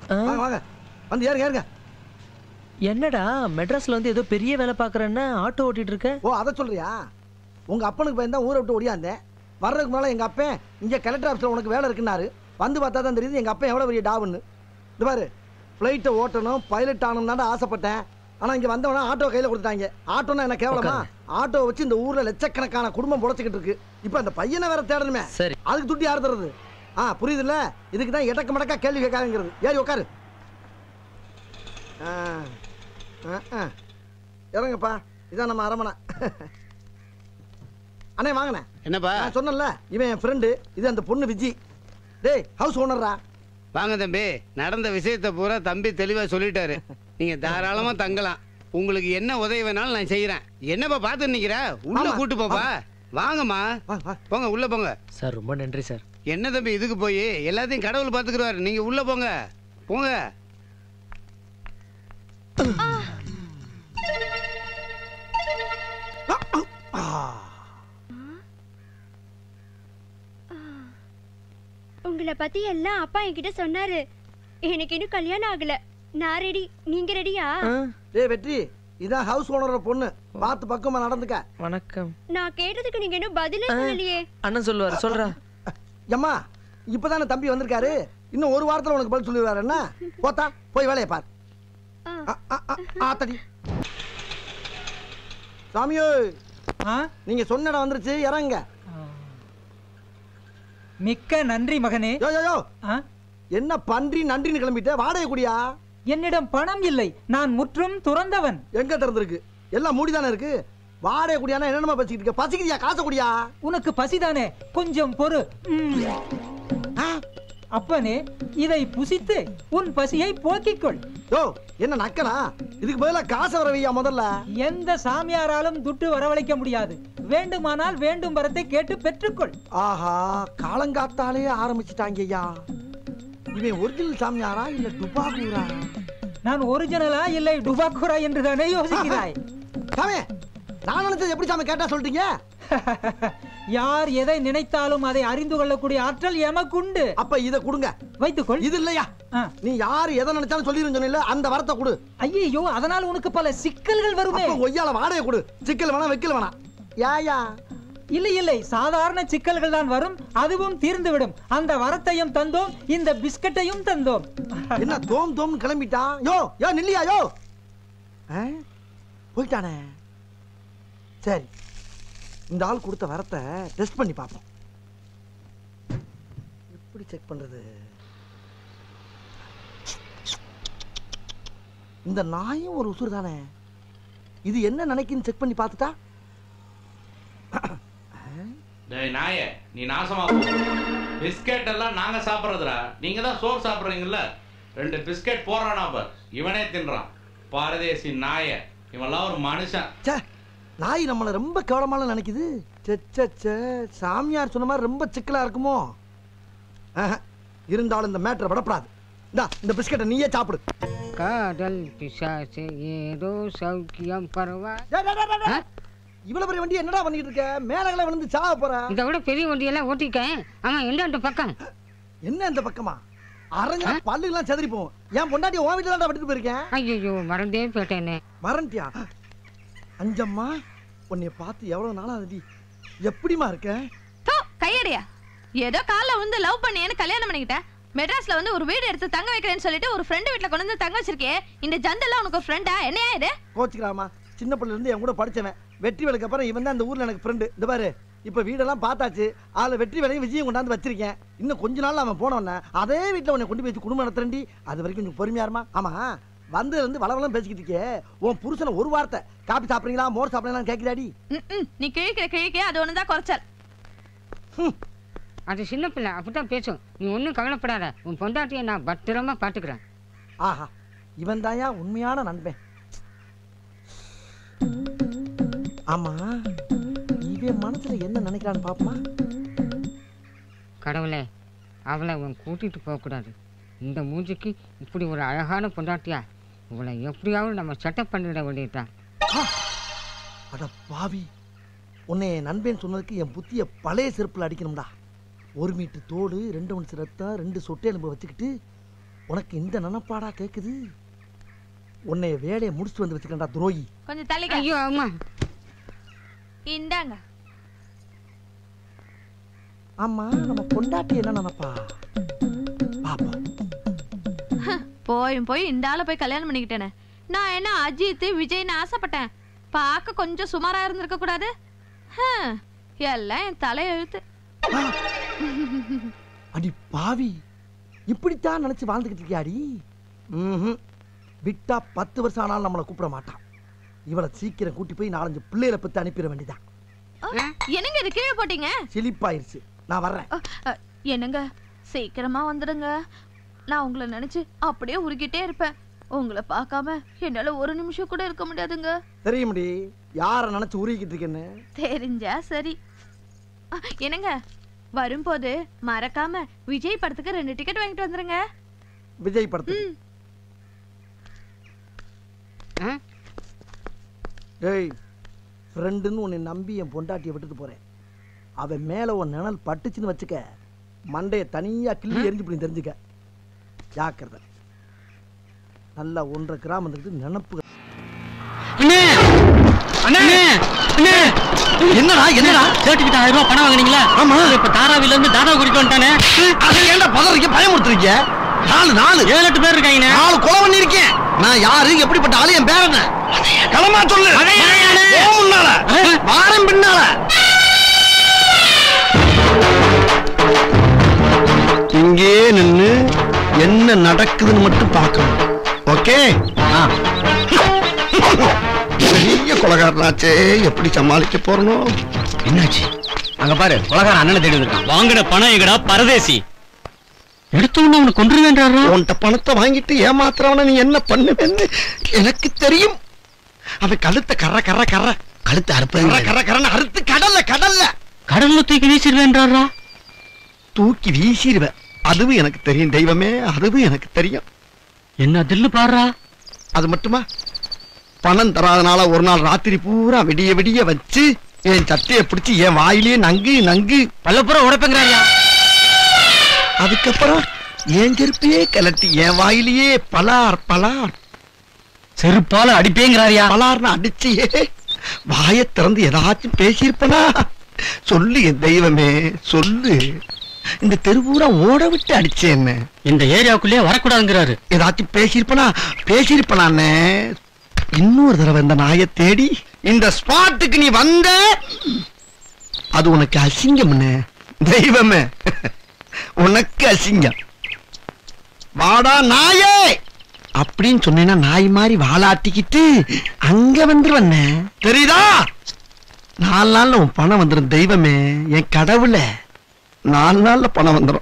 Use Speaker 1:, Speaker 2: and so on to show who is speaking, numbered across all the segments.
Speaker 1: வாங்க வாங்க வந்து ஏறுங்க ஏறுங்க
Speaker 2: என்னடா மெட்ராஸ்ல வந்து ஏதோ பெரிய வேலை பாக்குறேன்னா ஆட்டோ ஓட்டிட்டு இருக்க
Speaker 1: ஓ அதை சொல்றியா உங்க அப்பனுக்கு பயந்தா ஊரை விட்டு ஓடியாந்தேன் வர்றதுக்கு முன்னால எங்க அப்பன் இங்க கலெக்டர் ஆஃபீஸில் உனக்கு வேலை இருக்குன்னாரு வந்து பார்த்தா தான் தெரியுது எங்க அப்பன் எவ்வளவு பெரிய டாவுன்னு இது பாரு ஃப்ளைட்டை ஓட்டணும் பைலட் ஆகணும் தான் ஆசைப்பட்டேன் ஆனா இங்க வந்தவனா ஆட்டோ கையில கொடுத்தாங்க ஆட்டோன்னா என்ன கேவலமா ஆட்டோ வச்சு இந்த ஊர்ல லட்சக்கணக்கான குடும்பம் பொழைச்சிக்கிட்டு இருக்கு இப்போ அந்த பையனை வேற தேடணுமே
Speaker 2: சரி
Speaker 1: அதுக்கு துட்டி யார் தருது ஆ புரியுதுல்ல இதுக்கு தான் எடக்க மடக்கா கேள்வி கேட்காதுங்கிறது ஏறி உட்காரு ஆ ஆ, ஆ. இறங்குப்பா இதான் நம்ம அரமனை அண்ணே வாங்கண்ணே
Speaker 3: என்னப்பா
Speaker 1: நான் சொன்னேன்ல இவன் என் ஃப்ரெண்டு இது அந்த பொண்ணு விஜி டேய் ஹவுஸ் ஓனர்ரா
Speaker 3: வாங்க தம்பி நடந்த விஷயத்தை பூரா தம்பி தெளிவா சொல்லிட்டாரு நீங்க தாராளமா தங்கலாம் உங்களுக்கு என்ன உதவி வேணாலும் நான் செய்யறேன் என்னப்பா பார்த்து நிக்கிற உள்ள
Speaker 1: ஆமா.
Speaker 3: கூட்டு போப்பா வாங்கம்மா
Speaker 1: வா வா
Speaker 3: போங்க உள்ள போங்க
Speaker 2: சார் ரொம்ப நன்றி சார்
Speaker 3: என்ன தம்பி இதுக்கு போய் எல்லாத்தையும் கடவுள் பாத்துக்கிறாரு நீங்க உள்ள போங்க போங்க
Speaker 1: ஆ.
Speaker 4: உங்களை பத்தி எல்லாம் அப்பா என்கிட்ட சொன்னாரு எனக்கு இன்னும் கல்யாணம் ஆகல நான் ரெடி நீங்க ரெடியா
Speaker 2: ஆ,
Speaker 1: டேய் வெற்றி இதான் ஹவுஸ் ஓனரோட பொண்ணு பார்த்து பக்கமா நடந்துக்க
Speaker 2: வணக்கம்
Speaker 4: நான் கேட்டதுக்கு நீங்க இன்னும் பதிலே சொல்லலையே
Speaker 2: அண்ணன் சொல்லுவார் சொல்றா
Speaker 1: எம்மா இப்பதானே தம்பி வந்திருக்காரு இன்னும் ஒரு வாரத்துல உனக்கு பதில் சொல்லிடுவாரு என்ன போத்தா போய் வேலையை பார்
Speaker 4: ஆ.
Speaker 1: ஆ, ஆ, ஆ, ஆத்தடி சாமியோ
Speaker 5: ஆ
Speaker 1: நீங்க சொன்ன இடம் வந்துருச்சு இறங்க
Speaker 5: மிக்க நன்றி மகனே
Speaker 1: யோ யோ யோ
Speaker 5: ஆ
Speaker 1: என்ன பன்றி நன்றின்னு கிளம்பிட்ட வாடகை குடியா
Speaker 5: என்னிடம் பணம் இல்லை நான் முற்றும் துறந்தவன்
Speaker 1: எங்க திறந்திருக்கு எல்லாம் மூடிதானே இருக்கு வாடகை குடியானா என்னென்னமா பேசிக்கிட்டு இருக்க பசிக்குதியா காசை குடியா
Speaker 5: உனக்கு பசிதானே கொஞ்சம் பொறு ம்.
Speaker 1: ஆ?
Speaker 5: அப்பனே இதை புசித்து உன் பசியை போக்கிக்கொள்
Speaker 1: யோ என்ன நக்கனா இதுக்கு பதிலா காசை வர வையா முதல்ல
Speaker 5: எந்த சாமியாராலும் துட்டு வரவழைக்க முடியாது வேண்டுமானால் வேண்டும் வரத்தை கேட்டு பெற்றுக்கொள்
Speaker 1: ஆஹா காலங்காத்தாலே ஆரம்பிச்சிட்டாங்க ஐயா இவன் ஒரிஜினல் சாமியாரா இல்ல டுபாகூரா
Speaker 5: நான் ஒரிஜினலா இல்லை டுபாக்குரா என்று தானே யோசிக்கிறாய்
Speaker 1: சாமி நான் நினைச்சது எப்படி சாமி கேட்டா சொல்லிட்டீங்க
Speaker 5: யார் எதை நினைத்தாலும் அதை அறிந்து கொள்ளக்கூடிய ஆற்றல் எமக்குண்டு
Speaker 1: அப்ப இத கொடுங்க
Speaker 5: வைத்துக்கொள்
Speaker 1: இது இல்லையா
Speaker 5: ஆ.
Speaker 1: நீ யாரு எதை நினைச்சாலும் சொல்லிருன்னு சொன்னீல அந்த வரத்தை கொடு
Speaker 5: ஐயோ அதனால் உனக்கு பல சிக்கல்கள் வருமே
Speaker 1: அப்ப ஒய்யால வாடகை கொடு சிக்கல் வேணாம் வைக்கல் வேணாம் யாயா
Speaker 5: இல்லை இல்லை சாதாரண சிக்கல்கள் தான் வரும் அதுவும் தீர்ந்துவிடும் அந்த வரத்தையும் தந்தோம் இந்த பிஸ்கட்டையும் தந்தோம்
Speaker 1: என்ன தோம் தோம்னு கிளம்பிட்டான் யோ யோ நில்லியா யோ ஆ? போயிட்டானே சரி இந்த ஆள் கொடுத்த வரத்தை டெஸ்ட் பண்ணி பார்ப்போம் எப்படி செக் பண்றது இந்த நாயும் ஒரு உசுறு தானே இது என்ன நினைக்குன்னு செக் பண்ணி பார்த்துட்டா
Speaker 6: டேய் நாயே நீ நாசமா போ பிஸ்கெட் எல்லாம் நாங்க சாப்பிட்றதுடா நீங்க தான் சோறு சாப்பிட்றீங்கல்ல ரெண்டு பிஸ்கெட் போடுறானா பார் இவனே தின்றான் பாரதேசி நாய இவன்லாம் ஒரு மனுஷன்
Speaker 1: ச்சே நாய் நம்மளை ரொம்ப கேவலமான நினைக்குது ச்சே, ச்சே, ச்சே சாமியார் சொன்ன மாதிரி ரொம்ப சிக்கலா இருக்குமோ ஆஹா, இருந்தாலும் இந்த மேட்டரை விடப்படாது இந்தா இந்த பிஸ்கட்டை நீயே சாப்பிடு
Speaker 7: காதல் பிசாசு ஏதோ சௌக்கியம் பரவா
Speaker 1: டேய், டேய், டேய், டேய். இவ்வளவு பெரிய வண்டி என்னடா பண்ணிட்டு இருக்க மேலகளை விழுந்து சாவ போற
Speaker 7: இதை விட பெரிய வண்டியெல்லாம் ஓட்டிருக்கேன் ஆமா எந்த பக்கம்
Speaker 1: என்ன இந்த பக்கமா அரஞ்ச பல்லு எல்லாம் செதறி போகும் என் பொண்டாட்டி உன் வீட்டுல தான் விட்டுட்டு போயிருக்கேன்
Speaker 7: ஐயோ மறந்தே போயிட்டேனே
Speaker 1: மறந்துட்டியா அஞ்சம்மா உன்னைய பார்த்து எவ்வளவு நாளா ஆகுது எப்படிமா இருக்க
Speaker 8: தோ கையடியா ஏதோ காலைல வந்து லவ் பண்ணியேன்னு கல்யாணம் பண்ணிக்கிட்டேன் மெட்ராஸ்ல வந்து ஒரு வீடு எடுத்து தங்க வைக்கிறேன்னு சொல்லிட்டு ஒரு ஃப்ரெண்டு வீட்ல கொண்டு வந்து தங்க வச்சிருக்கே இந்த ஜந்தெல்லாம் உனக்கு ஃப்ரெண்டா என்னையா இது
Speaker 1: கோச்சுக்கிறாமா சின்ன பிள்ளைல இருந்து என் கூட படிச்சவன் வெற்றி வேலைக்கு அப்புறம் இவன் தான் இந்த ஊர்ல எனக்கு ஃப்ரெண்டு இந்த பாரு இப்ப வீடெல்லாம் பார்த்தாச்சு அதுல வெற்றி வேலையும் விஜயம் கொண்டாந்து வச்சிருக்கேன் இன்னும் கொஞ்ச நாள் அவன் போனவன அதே வீட்டுல உன்னை கொண்டு போய் வச்சு குடும்பம் நடத்துறேன்டி அது வரைக்கும் கொஞ்சம் பொறுமையா இருமா ஆமா வந்ததுல இருந்து வளவளம் பேசிக்கிட்டு இருக்கே உன் புருஷனை ஒரு வார்த்தை காப்பி சாப்பிடுறீங்களா மோர் சாப்பிடுறீங்களா கேட்கிறாடி
Speaker 8: ம்ம். நீ கிழிக்கிற கிழிக்க அது ஒண்ணுதான் குறைச்சல்
Speaker 7: அது சின்ன பிள்ளை அப்படித்தான் பேசும் நீ ஒன்றும் கவலைப்படாத உன் பொண்டாட்டியை நான் பத்திரமா பார்த்துக்கிறேன்
Speaker 1: ஆஹா இவன் தாயா உண்மையான நண்பன் ஆமா இவன் மனசுல என்ன நினைக்கிறான்னு பாப்போமா
Speaker 7: கடவுளே அவளை அவன் கூட்டிட்டு போகக்கூடாது இந்த மூஞ்சிக்கு இப்படி ஒரு அழகான பொண்டாட்டியா இவளை எப்படியாவது நம்ம செட்டப் பண்ணிட வேண்டியதுதான்
Speaker 1: அட பாவி உன்னை என் நண்பன் சொன்னதுக்கு என் புத்திய பழைய செருப்புல அடிக்கணும்டா ஒரு மீட்டர் தோடு ரெண்டு மணி ரத்தம் ரெண்டு சொட்டு எலும்பு வச்சுக்கிட்டு உனக்கு இந்த நினப்பாடா கேக்குது உன்னைய வேலையை முடிச்சுட்டு வந்து வச்சுக்கண்டா துரோகி
Speaker 8: கொஞ்சம் தள்ளிக்க
Speaker 7: ஐயோ அம்மா
Speaker 8: இந்தாங்க
Speaker 1: ஆமா நம்ம பொண்டாட்டி என்ன நினைப்பா பாப்போம்
Speaker 8: போயும் போய் இந்த ஆளை போய் கல்யாணம் பண்ணிக்கிட்டேனே நான் என்ன அஜித் விஜய்னு ஆசைப்பட்டேன் பார்க்க கொஞ்சம் சுமாரா இருந்திருக்க கூடாது ஹம், எல்லாம் என் தலையெழுத்து
Speaker 1: அடி பாவி இப்படித்தான் நினைச்சு வாழ்ந்துகிட்டு இருக்கியாடி ம்ஹும். விட்டா பத்து வருஷம் ஆனாலும் நம்மளை கூப்பிட மாட்டான் இவளை சீக்கிரம் கூட்டி போய் நாலஞ்சு பிள்ளைகளை பத்தி அனுப்பிட வேண்டியதான்
Speaker 8: என்னங்க இது கீழே போட்டீங்க
Speaker 1: சிலிப்பாயிருச்சு நான் வர்றேன்
Speaker 8: அ, அ, என்னங்க சீக்கிரமா வந்துடுங்க நான் உங்களை நினைச்சு அப்படியே உருகிட்டே இருப்பேன் உங்களை பார்க்காம என்னால ஒரு நிமிஷம் கூட இருக்க முடியாதுங்க
Speaker 1: தெரியும்டி யாரை நினைச்சு உருகிட்டு இருக்கேன்னு
Speaker 8: தெரிஞ்சா சரி அ, என்னங்க வரும்போது மறக்காம விஜய் படத்துக்கு ரெண்டு டிக்கெட் வாங்கிட்டு வந்துருங்க
Speaker 1: விஜய் படத்துக்கு
Speaker 7: ஆ?
Speaker 1: டேய் ஃப்ரெண்டுன்னு உன்னை நம்பி என் பொண்டாட்டியை விட்டுட்டு போறேன் அவன் மேல உன் நிழல் பட்டுச்சுன்னு வச்சுக்க மண்டைய தனியா கிள்ளி எரிஞ்சு போய் தெரிஞ்சுக்க ஜாக்கிரதை நல்லா ஒன்றரை கிராம் வந்துட்டு நினப்பு என்னடா என்னடா
Speaker 2: சேர்த்துக்கிட்ட ஆயிரம் ரூபாய் பணம் வாங்குனீங்களா
Speaker 1: ஆமா
Speaker 2: இப்ப தாராவில இருந்து தாதா கூட்டிட்டு வந்துட்டானே
Speaker 1: அது ஏன்டா பதறீங்க பயமுறுத்துறீங்க நாலு நாலு
Speaker 2: ஏழு எட்டு பேர் இருக்காங்க
Speaker 1: நாலு கொலை பண்ணிருக்கேன் நான் யாரு எப்படிப்பட்ட ஆளு என் பேர் என்ன களமா சொல்லு போ முன்னால வாரம் பின்னால இங்கே நின்னு என்ன நடக்குதுன்னு மட்டும் பார்க்கணும் ஓகே பெரிய கொலகாரனாச்சே எப்படி சமாளிக்க போறனோ என்னாச்சு
Speaker 2: அங்க பாரு உலகார அண்ணனை தேடி இருக்கான் வாங்கின பணம் எங்கடா பரதேசி எடுத்த உடனே அவனை கொண்டுருவேன்றாரா
Speaker 1: உன்கிட்ட பணத்தை வாங்கிட்டு ஏமாத்துறவன நீ என்ன பண்ணுவேன்னு எனக்கு தெரியும் அவன் கழுத்தை கர கர கர கழுத்தை அறுப்ப கர கரன்னு அறுத்து கடல்ல கடல்ல
Speaker 2: கடல்ல தூக்கி வீசிடுவேன்றாரா
Speaker 1: தூக்கி வீசிடுவேன் அதுவும் எனக்கு தெரியும் தெய்வமே அதுவும் எனக்கு தெரியும்
Speaker 2: என்ன தில்லு பாடுறா
Speaker 1: அது மட்டுமா பணம் தராதனால ஒரு நாள் ராத்திரி பூரா விடிய விடிய வச்சு என் சட்டையை பிடிச்சி என் வாயிலேயே நங்கு நங்கு
Speaker 2: பல்லப்புறம் உடைப்பேங்கிறாரியா
Speaker 1: அதுக்கப்புறம் என் செருப்பையே கலட்டி என் வாயிலேயே பலார் பலார்
Speaker 2: செருப்பால அடிப்பேங்கிறாரியா
Speaker 1: பலார்னு அடிச்சியே வாயை திறந்து ஏதாச்சும் பேசியிருப்பனா சொல்லு என் தெய்வமே சொல்லு இந்த தெருவூரா ஓட விட்டு அடிச்சேன்னு
Speaker 2: இந்த ஏரியாவுக்குள்ளேயே வரக்கூடாதுங்கிறாரு
Speaker 1: ஏதாச்சும் பேசியிருப்பனா பேசியிருப்பனானே இன்னொரு தடவை இந்த நாயை தேடி இந்த ஸ்பாட்டுக்கு நீ வந்த அது உனக்கு அசிங்கம்னு தெய்வமே உனக்கு அசிங்கம் வாடா நாயே அப்படின்னு சொன்னேன்னா நாய் மாதிரி வாலாட்டிக்கிட்டு அங்க வந்துருவண்ணே தெரியுதா நாலு நாள்ல உன் பணம் வந்துடும் தெய்வமே என் கடவுளே நாலு நாள்ல பணம் வந்துடும்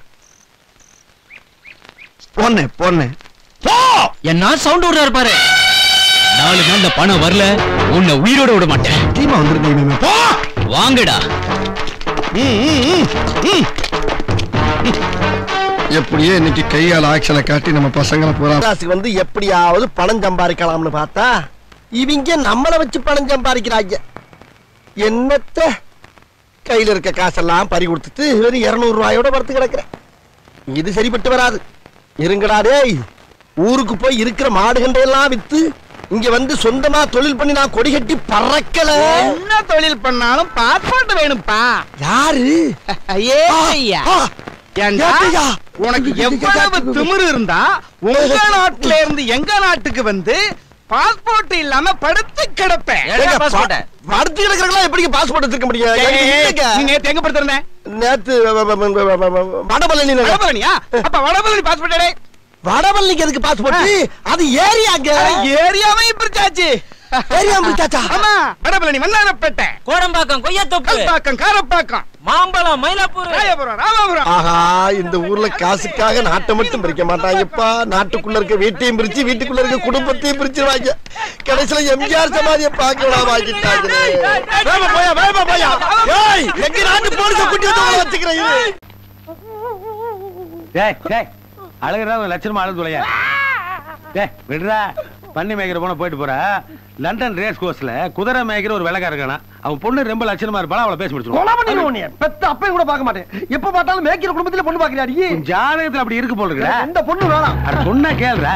Speaker 1: போனே போனே போ
Speaker 2: என்ன சவுண்ட் விடுறாரு பாரு நாலு நாள்ல பணம் வரல உன்னை உயிரோட விட மாட்டேன்
Speaker 1: டீமா வந்துடும் தெய்வமே போ
Speaker 2: வாங்கடா
Speaker 1: ம், ம், ம், ம். எப்படியோ இன்னைக்கு கையால் ஆக்ஷனை காட்டி நம்ம பசங்களை பூரா வந்து எப்படியாவது பணம் சம்பாதிக்கலாம்னு பார்த்தா இவங்க நம்மள வச்சு பணம் சம்பாதிக்கிறாங்க என்னத்த கையில இருக்க காசெல்லாம் பறி கொடுத்துட்டு வெறும் இருநூறு ரூபாயோட படுத்து கிடக்குறேன் இது சரிப்பட்டு வராது இருங்கடா டேய் ஊருக்கு போய் இருக்கிற மாடுகண்டை எல்லாம் வித்து இங்க வந்து சொந்தமா தொழில் பண்ணி நான் கொடி கட்டி பறக்கல
Speaker 3: என்ன தொழில் பண்ணாலும் பாஸ்போர்ட் வேணும்ப்பா
Speaker 1: யாரு
Speaker 3: ஏ ஐயா
Speaker 1: ஆ,
Speaker 3: ஏண்டா,
Speaker 1: ஏத்தையா?
Speaker 3: உனக்கு எவ்வளவு திமிரு இருந்தா உங்க நாட்டுல இருந்து எங்க நாட்டுக்கு வந்து பாஸ்போர்ட் இல்லாம படுத்து கிடப்பேன்
Speaker 1: ஏங்க, பா- படுத்து கிடக்குறவங்களா எப்படி பாஸ்போர்ட் எடுத்துக்க முடியும் எனக்கு இல்லைங்க.
Speaker 3: நீ நேத்து எங்க படுத்திருந்த
Speaker 1: நேத்து வ- வ- வ- வ- வ- வ- வடபழனி நகர்.
Speaker 3: வடபழனியா அப்ப வடபழனி பாஸ்போர்ட்
Speaker 1: வடபழனிக்கு எதுக்கு பாஸ்போர்ட் அது ஏரியாங்க
Speaker 3: ஏரியாவையும் பிரிச்சாச்சு
Speaker 1: ஏரியா பிடிச்சாச்சா
Speaker 3: ஆமா வடபழனி மன்னாரப்பேட்டை
Speaker 2: கோடம்பாக்கம் கொய்யாத்தோப்பு
Speaker 3: கல்பாக்கம் காரப்பாக்கம்
Speaker 2: மாம்பழம் மயிலாப்பூர்
Speaker 3: ராயபுரம் ராமபுரம்
Speaker 1: ஆஹா இந்த ஊர்ல காசுக்காக நாட்டை மட்டும் பிரிக்க மாட்டாங்கப்பா நாட்டுக்குள்ள இருக்க வீட்டையும் பிரிச்சு வீட்டுக்குள்ள இருக்க குடும்பத்தையும் பிரிச்சிருவாங்க கடைசியில எம்ஜிஆர் சமாதியை பார்க்கலாம் வாங்கிட்டாங்களே வேகமா போயா வேகமா போயா ஏய் எங்க நாட்டு போலீஸ கூட்டி வந்து உள்ள வச்சுக்கிறேன் இரு.
Speaker 9: டேய் டேய் அழகுறா ஒரு லட்சணமா அழுது தொலையா டேய் விடுறா பண்ணி மேய்க்கிற போன போயிட்டு போற லண்டன் ரேஸ் கோர்ஸ்ல குதிரை மேய்க்கிற ஒரு விலகா இருக்கானா அவன் பொண்ணு ரொம்ப லட்சணமா இருப்பாளா அவளை பேசி
Speaker 1: கொலை பண்ணிடுவோம்
Speaker 9: முடிச்சிருவான்
Speaker 1: உன்னைய. பெத்த அப்பையும் கூட பார்க்க மாட்டேன் எப்ப பார்த்தாலும் மேய்க்கிற குடும்பத்துல பொண்ணு பாக்குறியாடி
Speaker 9: உன் ஜாதகத்துல அப்படி இருக்கு போல இருக்குடா
Speaker 1: எந்த பொண்ணு வேணாம்
Speaker 9: அட சொன்னா கேளுடா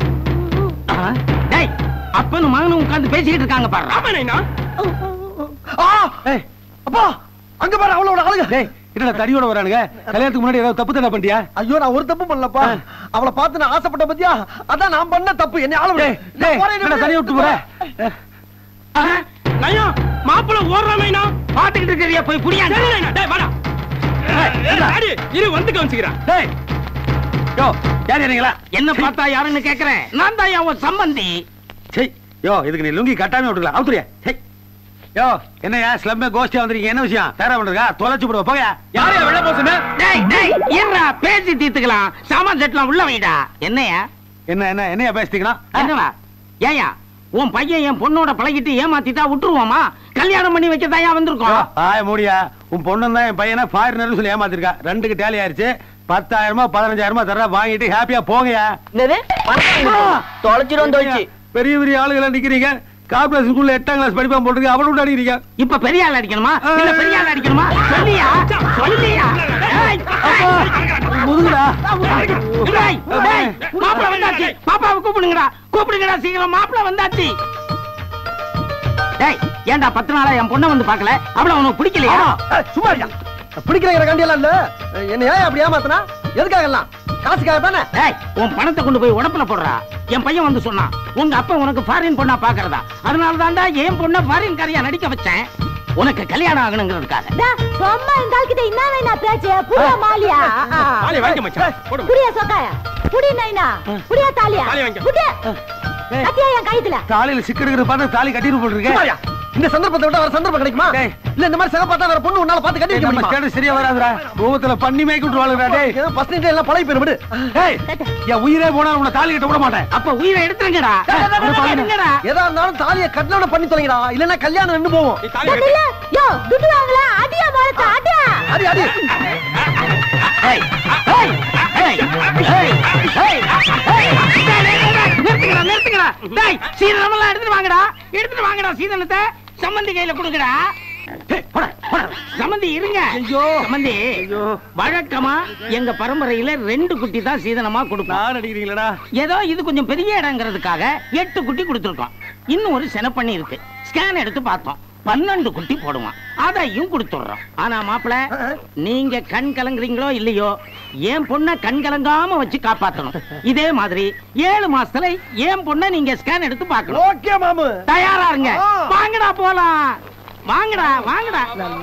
Speaker 2: டேய் அப்பனும் மகனும் உட்கார்ந்து பேசிக்கிட்டு இருக்காங்க பாரு ராமனைனா
Speaker 1: ஆ ஏய் அப்பா அங்க பாரு அவளோட ஆளுங்க
Speaker 9: டேய் என்னடா தடியோட வரானுங்க கல்யாணத்துக்கு முன்னாடி ஏதாவது தப்பு தானே பண்ணிட்டியா
Speaker 1: ஐயோ நான் ஒரு தப்பு பண்ணலப்பா அவளை பார்த்து நான் ஆசைப்பட்ட பத்தியா அதான் நான் பண்ண தப்பு என்ன ஆள விடு.
Speaker 9: டேய்
Speaker 1: நான்
Speaker 9: டேய்
Speaker 1: போறேன்,
Speaker 9: என்னடா தனியா விட்டு போற
Speaker 2: நையா மாப்பிள்ள ஓடுறாமைனா பாத்துக்கிட்டு இருக்கிறியா போய் புடியா டேய் வாடா
Speaker 9: டேய்,
Speaker 2: இரு வந்து கவனிச்சுக்கிறேன்
Speaker 9: டேய் யோ யார் யாருங்களா
Speaker 2: என்ன பார்த்தா யாருன்னு கேக்குறேன் நான் தான் உன் சம்பந்தி
Speaker 9: சரி யோ இதுக்கு நீ லுங்கி கட்டாம விட்டுக்கலாம் அவுத்துறியா சரி யோ என்னையா ஸ்லம்மே கோஷ்டியா வந்திருக்கீங்க என்ன விஷயம் தேரா பண்றா தொலைச்சு போடுவா போங்க
Speaker 2: யாரையா வெள்ள போசுன டேய் டேய் இருடா பேசி தீர்த்துக்கலாம் சாமான் செட்டலாம் உள்ள வைடா என்னையா
Speaker 9: என்ன என்ன என்னையா பேசிட்டீங்கன்னா
Speaker 2: என்னடா ஏயா உன் பையன் என் பொண்ணோட பழகிட்டு ஏமாத்திட்டா விட்டுருவோமா கல்யாணம் பண்ணி வைக்க தாயா வந்திருக்கோம்
Speaker 9: ஆய மூடியா உன் பொண்ணு தான் என் பையனை ஃபாரினர் சொல்லி ஏமாத்திருக்கா ரெண்டுக்கு டேலி ஆயிருச்சு பத்தாயிரமா பதினஞ்சாயிரமா தர்றா வாங்கிட்டு ஹாப்பியா போங்கயா
Speaker 10: தொலைச்சிரும் தொலைச்சு
Speaker 9: பெரிய பெரிய ஆளுகளா நிக்கிறீங்க கார்பரேஷன் ஸ்கூல்ல எட்டாம் கிளாஸ் படிப்பான் போட்டுருக்கு அவனு விட்டு அடிக்கிறீங்க
Speaker 2: இப்ப பெரிய ஆள் அடிக்கணுமா இல்ல பெரிய ஆள் அடிக்கணுமா சொல்லியா சொல்லியா ஏய்,
Speaker 9: முதுகுடா
Speaker 2: டேய், டேய், மாப்பிளை வந்தாச்சு பாப்பாவை கூப்பிடுங்கடா கூப்பிடுங்கடா சீக்கிரம் மாப்பிளை வந்தாச்சு டேய் ஏன்டா பத்து நாளா என் பொண்ணை வந்து பார்க்கல அவள உனக்கு பிடிக்கலையா
Speaker 1: ஏய், சும்மா இருயா. பிடிக்கிற கண்டியெல்லாம் இல்ல என்ன ஏன் அப்படி ஏமாத்தினா எதுக்காக எல்லாம் காசுக்காக தானே
Speaker 2: டேய் உன் பணத்தை கொண்டு போய் உடப்புல போடுறா என் பையன் வந்து சொன்னான் உங்க அப்பா உனக்கு ஃபாரின் பொண்ணா பாக்குறதா அதனால தான்டா என் பொண்ணை ஃபாரின் காரியா நடிக்க வச்சேன் உனக்கு கல்யாணம் ஆகணுங்கிறதுக்காக
Speaker 11: சும்மா இந்த ஆள்கிட்ட என்ன வேணா பேச்சு புரியா மாலியா
Speaker 2: மாலை வாங்கி மச்சான் போடு
Speaker 11: புரியா சொக்காயா புடி நைனா புரியா தாலியா
Speaker 2: தாலி வாங்கிக்க.
Speaker 11: புடி கத்தியா என் கைத்துல
Speaker 9: தாலியில சிக்கெடுக்கிற பார்த்து தாலி கட்டிட்டு போட்டுருக்கேன்
Speaker 1: சும்மா இருயா. இந்த சந்தர்ப்பத்தை விட வேற சந்தர்ப்பம் கிடைக்குமா
Speaker 9: டேய்.
Speaker 1: இல்ல இந்த மாதிரி சக பார்த்தா வேற பொண்ணு உன்னால பார்த்து கட்டி வைக்க
Speaker 9: நம்ம
Speaker 1: முடியுமா
Speaker 9: ஸ்டேட்டஸ் சரியா வராதுடா கோவத்துல பண்ணி மேய்க்கு விட்டுருவாளுடா டேய்
Speaker 1: ஏதோ ஃபர்ஸ்ட் நைட்ல எல்லாம் பழகி போயிரு விடு
Speaker 9: டேய் என் உயிரே போனாலும் உன்னை தாலி கட்ட விட மாட்டேன்
Speaker 2: அப்ப உயிரை எடுத்துருங்கடா எடுங்கடா
Speaker 1: எதா இருந்தாலும் தாலியை கட்டணம் பண்ணி தொலைங்கடா இல்லன்னா கல்யாணம் நின்னு போவோம்
Speaker 11: இல்ல யோ துட்டு வாங்கல அடியா மாலத்த அடியா
Speaker 1: அடி அடி
Speaker 2: ஏய், ஏய், ஏய், ஏய், ஏய், ஏய், டேய், டேய், டேய், டேய், நிறுத்துங்கடா, நிறுத்துங்கடா. டேய், சீதனமெல்லாம் எடுத்துட்டு வாங்கடா எடுத்துட்டு வாங்கடா சீதனத்தை சம்மந்தி கையில கொடுங்கடா டேய், போடா, போடா. சம்மந்தி இருங்க சம்மந்தி வழக்கமா எங்க பரம்பரையில ரெண்டு குட்டி தான் சீதனமா கொடுப்போம்
Speaker 9: நான் அடிக்கிறீங்களா
Speaker 2: ஏதோ இது கொஞ்சம் பெரிய இடங்கிறதுக்காக எட்டு குட்டி கொடுத்துருக்கோம் இன்னும் ஒரு செனப்பண்ணி இருக்கு ஸ்கேன் எடுத்து பார்த்தோம் பன்னெண்டு குட்டி போடுவான் அதையும் கொடுத்துடுறோம் ஆனா மாப்பிள நீங்க கண் கலங்குறீங்களோ இல்லையோ என் பொண்ண கண் கலங்காம வச்சு காப்பாத்தணும் இதே மாதிரி ஏழு மாசத்துல என் பொண்ண நீங்க ஸ்கேன் எடுத்து பார்க்கணும்
Speaker 1: ஓகே மாமு
Speaker 2: தயாரா இருங்க
Speaker 1: ஆ.
Speaker 2: வாங்கடா போலாம் வாங்கடா வாங்கடா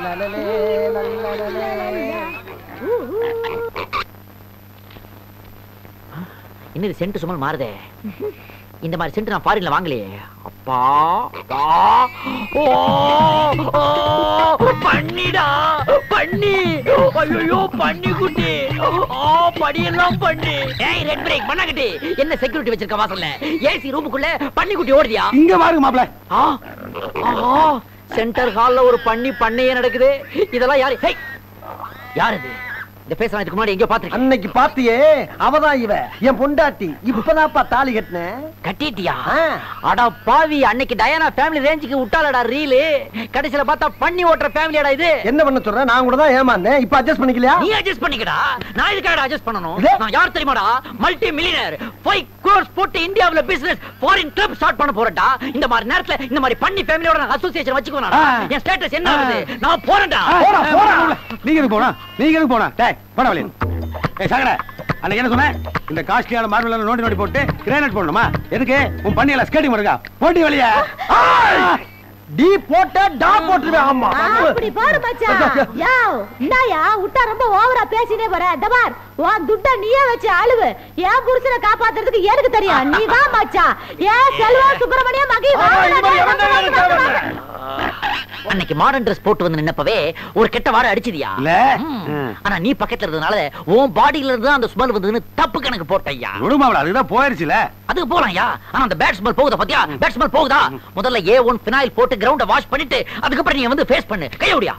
Speaker 10: இன்னும் இது சென்ட் சுமல் மாறுதே இந்த மாதிரி சென்ட் நான் ஃபாரின்ல வாங்கலையே அப்பா அப்பா. ஓ ஓ, பண்ணிடா பண்ணி ஐயோ பண்ணி குட்டி ஓ படியெல்லாம் பண்ணி ஏய் ரெட் பிரேக் பண்ணாங்கட்டி என்ன செக்யூரிட்டி வச்சிருக்க வாசல்ல ஏசி ரூமுக்குள்ள பண்ணி குட்டி ஓடுதியா
Speaker 9: இங்க பாருங்க மாப்பிள
Speaker 10: ஆ ஆஹா சென்டர் ஹால்ல ஒரு பண்ணி பண்ணையே நடக்குது இதெல்லாம் யாரு ஹேய் யார் இது இந்த பேச இதுக்கு முன்னாடி எங்கேயோ பாத்துருக்கேன்
Speaker 1: அன்னைக்கு பாத்தியே அவதான் இவ என் பொண்டாட்டி இப்பதான்ப்பா தாலி கட்டினேன்
Speaker 10: கட்டிட்டியா
Speaker 1: ஆ.
Speaker 10: அடா பாவி அன்னைக்கு டயானா ஃபேமிலி ரேஞ்சுக்கு விட்டாலடா ரீலு கடைசில பார்த்தா பண்ணி ஓட்டுற ஃபேமிலியாடா இது
Speaker 1: என்ன பண்ண சொல்றேன் நான் கூட தான் ஏமாந்தேன் இப்ப அட்ஜஸ்ட் பண்ணிக்கலையா
Speaker 10: நீ அட்ஜஸ்ட் பண்ணிக்கடா நான் இதுக்காக அட்ஜஸ்ட் பண்ணணும்
Speaker 1: இது?
Speaker 10: நான் யார் தெரியுமாடா மல்டி மில்லியனர் ஃபைவ் crores போட்டு இந்தியாவுல பிசினஸ் ஃபாரின் கிளப் ஸ்டார்ட் பண்ண போறேன்டா இந்த மாதிரி நேரத்துல இந்த மாதிரி பண்ணி ஃபேமிலியோட நான் அசோசியேஷன் வச்சுக்குவேன்
Speaker 9: ஆ.
Speaker 10: என் ஸ்டேட்டஸ் என்ன ஆகுது நான் போறேன்டா
Speaker 9: போடா போடா நீங்க எதுக்கு போனா நீங்க எதுக்கு போனா டேய் போடா வெளிய ஏய் சாகர அன்னைக்கு என்ன சொன்னேன் இந்த காஸ்ட்லியான மார்பிள் நோண்டி நோண்டி போட்டு கிரானைட் போடணுமா எதுக்கு உன் பண்ணியல ஸ்கேட்டிங் இருக்கா போட்டி வெளிய
Speaker 1: டி போட்ட டா போட்டுருவேன் ஆமா
Speaker 11: அப்படி பாரு மச்சான் யோ இந்தாயா விட்டா ரொம்ப ஓவரா பேசினே போற இந்த பார் உன் துட்ட நீயே வச்சு அழுவு என் புருஷனை காப்பாத்துறதுக்கு எனக்கு தெரியும் நீ வா மச்சான் ஏன் செல்வா சுப்பிரமணியம் மகி
Speaker 1: ஆ, இது மாதிரி எவன் தான் வேணும் தேவையில்லை.
Speaker 10: அன்னைக்கு மாடர்ன் Dress போட்டு வந்து நின்னப்பவே ஒரு கெட்ட வாடை அடிச்சதியா
Speaker 9: இல்ல.
Speaker 10: ம்.
Speaker 9: ம்.
Speaker 10: ஆனா நீ பக்கத்துல இருந்ததுனால உன் பாடியில இருந்து தான் அந்த ஸ்மெல் வந்ததுன்னு தப்பு கணக்கு போட்டையா
Speaker 9: விடுமாவள அதுதான் போயிருச்சுல
Speaker 10: அதுக்கு போலாம்யா ஆனா அந்த பேட் ஸ்மெல் போகுதா பாத்தியா பேட் ஸ்மெல் போகுதா முதல்ல ஏ ஒன் பினாயில் போட்டு கிரவுண்ட வாஷ் பண்ணிட்டு அதுக்கப்புறம் நீங்க வந்து ஃபேஸ் பண்ணு கையோடியா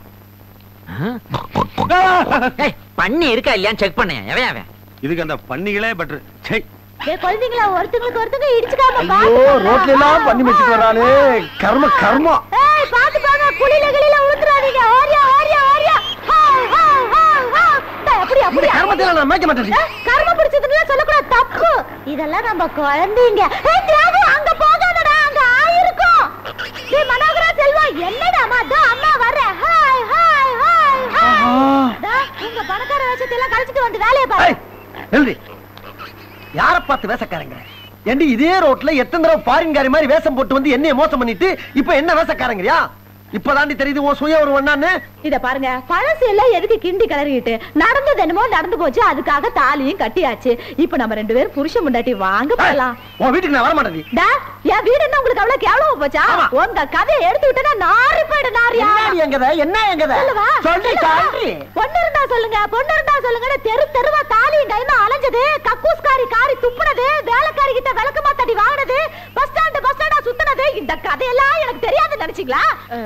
Speaker 10: ஏய் பண்ணி இருக்கா இல்லையான்னு செக் பண்ணு எவன் அவன்
Speaker 9: இதுக்கு அந்த பண்ணிகளே பெட்டர் சே
Speaker 11: டேய் குழந்தைங்களா ஒருத்தங்களுக்கு ஒருத்தங்க இடிச்சுக்காம
Speaker 9: ஐயோ
Speaker 11: பாத்து
Speaker 9: ரோட்ல எல்லாம் பண்ணி வச்சுட்டு வரானே கர்ம கர்மம்
Speaker 11: ஏய் பாத்து பாங்க குளில கிளில ஊத்துறாதீங்க ஓரியா ஓரியா ஓரியா ஹாய் ஹாய் ஹாய் ஹாய் டேய் அப்படி அப்படி
Speaker 9: கர்மத்தை நான் மேய்க்க மாட்டேன்
Speaker 11: கர்ம பிடிச்சதுன்னு சொல்லக்கூடாது தப்பு இதெல்லாம் நம்ம குழந்தைங்க ஏய் தியாகு அங்க போகாதடா அங்க ஆயிருக்கும் டேய் மனோகரா செல்வா என்னடா அம்மா தோ அம்மா வர ஹாய் ஹாய் ஹாய் ஹாய் டா உங்க பணக்கார வேஷத்தை எல்லாம் கழிச்சிட்டு வந்து வேலைய பாரு
Speaker 9: எழுதி யார பார்த்து வேசக்காரங்க ஏண்டி இதே ரோட்ல எத்தனை தடவை ஃபாரின்காரி மாதிரி வேஷம் போட்டு வந்து என்னைய மோசம் பண்ணிட்டு இப்ப என்ன வேசக்காரங்கறியா இப்பதாண்டி தெரியுது உன் சுய ஒரு ஒண்ணான்னு
Speaker 11: இத பாருங்க பழசு எல்லாம் எதுக்கு கிண்டி கிளறிட்டு நடந்தது என்னமோ நடந்து போச்சு அதுக்காக தாலியும் கட்டியாச்சு இப்ப நம்ம ரெண்டு பேரும் புருஷன் முண்டாட்டி வாங்க போலாம்
Speaker 9: உன் வீட்டுக்கு நான் வர மாட்டேன்
Speaker 11: டா என் வீடு என்ன உங்களுக்கு அவ்வளவு கேவலமா போச்சா உங்க கதையை எடுத்து விட்டா நாரி போயிடு நாரியா
Speaker 9: என்னடி எங்கத என்ன எங்கத
Speaker 11: சொல்லவா
Speaker 9: சொல்லி காண்றி
Speaker 11: பொண்ணு இருந்தா சொல்லுங்க பொண்ணு இருந்தா சொல்லுங்க தெரு தெருவா தாலியும் கைமா அலைஞ்சது கக்கூஸ்காரி காரி துப்புனது வேலைக்காரி கிட்ட விளக்கமா தட்டி வாங்கினது பஸ் ஸ்டாண்ட் பஸ் ஸ்டாண்டா சுத்துனது இந்த கதையெல்லாம் எனக்கு தெரியாதுன்னு நினைச்சீங்களா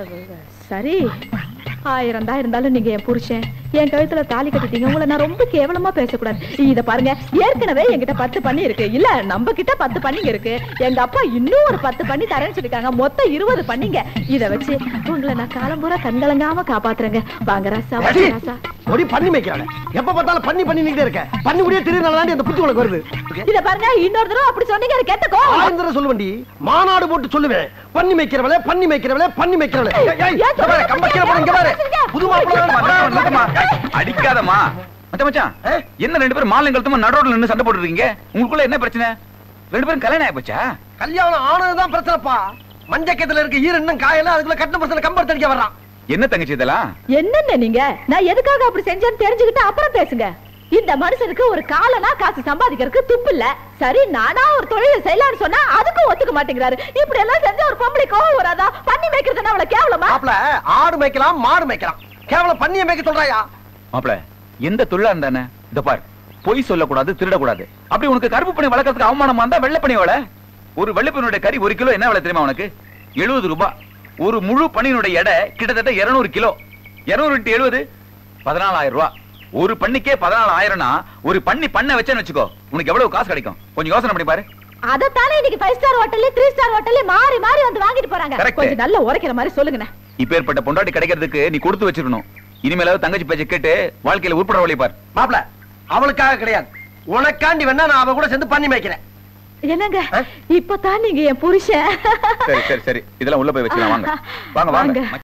Speaker 11: சரி ஆயிரம் தான் இருந்தாலும் நீங்க என் புருஷன் என் கழுத்துல தாலி கட்டிட்டீங்க உங்களை நான் ரொம்ப கேவலமா பேசக்கூடாது இத பாருங்க ஏற்கனவே என்கிட்ட பத்து பண்ணி இருக்கு இல்ல நம்ம கிட்ட பத்து பண்ணிங்க இருக்கு எங்க அப்பா இன்னும் ஒரு பத்து பண்ணி தரேன்னு சொல்லிருக்காங்க மொத்தம் இருபது பண்ணிங்க இத வச்சு உங்களை நான் காலம்பூரா கண்கலங்காம காப்பாத்துறேங்க வாங்க ராசா வாங்க ராசா
Speaker 9: ஒடி பண்ணி மேய்க்கிறாங்க எப்ப பார்த்தாலும் பண்ணி பண்ணி நிக்கிட்டே இருக்க பண்ணி முடிய திருநாளாண்டி அந்த புத்தி உனக்கு வருது
Speaker 11: இத பாருங்க இன்னொரு தடவை அப்படி சொன்னீங்க எனக்கு கெட்ட கோவம் வரும்.
Speaker 9: ஆயிரம் சொல்லுவண்டி மாநாடு போட்டு சொல்லுவேன் பண்ணி மேய்க்கிறவளே பண்ணி மேய்க்கிறவளே பண்ணி மேய்க்கிறவளே ஏய், ஏய், இங்க பாரு, கம்ப கீழே போடு, இங்க பாரு. புது மாப்பிள்ளை
Speaker 12: அடிக்காதமா மச்சான் மச்சான் என்ன ரெண்டு பேரும் மாலை கழுத்தமா நடுரோட்ல நின்னு சண்டை போட்டுட்டு இருக்கீங்க உங்களுக்குள்ள என்ன பிரச்சனை ரெண்டு பேரும் கல்யாணம் ஆயிப்போச்சா
Speaker 9: கல்யாணம் ஆனதுதான் பிரச்சனைப்பா மஞ்சக்கத்துல இருக்க ஈர இன்னும் காயல அதுக்குள்ள கட்டின பிரச்சனை கம்பர் தடிக்க வர்றான்
Speaker 12: என்ன தங்கச்சி இதெல்லாம்
Speaker 11: என்னென்ன நீங்க நான் எதுக்காக அப்படி செஞ்சேன்னு தெரிஞ்சுக்கிட்டு அப்புறம் பேசுங்க இந்த மனுஷனுக்கு ஒரு காலனா காசு சம்பாதிக்கிறதுக்கு துப்பு இல்ல சரி நானா ஒரு தொழிலை செய்யலாம்னு சொன்னா அதுக்கும் ஒத்துக்க மாட்டேங்கிறாரு இப்படி எல்லாம் செஞ்ச ஒரு பொம்பளை கோவம் வராதா பண்ணி வைக்கிறது அவளை கேவலமா
Speaker 9: மாப்பிள ஆடு மேய்க்கலாம் மாடு மேய்க்கலாம் கேவலம் பண்ணிய மேய்க்க சொல்றாயா
Speaker 12: மாப்பிள எந்த தொழிலா இருந்தானே இந்த பார் பொய் சொல்லக்கூடாது திருடக்கூடாது அப்படி உனக்கு கருப்பு பணி வளர்க்கறதுக்கு அவமானமா இருந்தா வெள்ளை பணி வள ஒரு வெள்ளைப்பனுடைய கறி ஒரு கிலோ என்ன விலை தெரியுமா உனக்கு எழுபது ரூபாய் ஒரு முழு பணியினுடைய எடை கிட்டத்தட்ட 200 கிலோ 200 இன்ட்டு எழுபது பதினாலாயிரம் ரூபாய் ஒரு பண்ணிக்கே பதினாலாயிரம்னா ஒரு பண்ணி பண்ண வச்சேன்னு வச்சுக்கோ உனக்கு எவ்வளவு காசு கிடைக்கும் கொஞ்சம் யோசனை பண்ணி பாரு
Speaker 11: அதத்தானே இன்னைக்கு ஃபைவ் ஸ்டார் ஹோட்டல்ல த்ரீ ஸ்டார் ஹோட்டல்ல மாறி மாறி வந்து வாங்கிட்டு போறாங்க
Speaker 12: Correct.
Speaker 11: கொஞ்சம் நல்ல உரைக்கிற மாதிரி சொல்லுங்கண்ணே
Speaker 12: இப்பேற்பட்ட பொண்டாட்டி கிடைக்கிறதுக்கு நீ கொடுத்து வச்சிருக்கணும் இனிமேலாவது தங்கச்சி பேச்ச கேட்டு வாழ்க்கையில உட்பட வழி பார்
Speaker 9: மாப்பிள அவளுக்காக கிடையாது உனக்காண்டி வேணா நான் அவ கூட சேர்ந்து பண்ணி மேய்க்கிறேன்
Speaker 11: என்னங்க இப்பதான் நீங்க என் புருஷன்
Speaker 12: சரி சரி சரி இதெல்லாம் உள்ள போய் வச்சுக்கலாம் வாங்க வாங்க வாங்க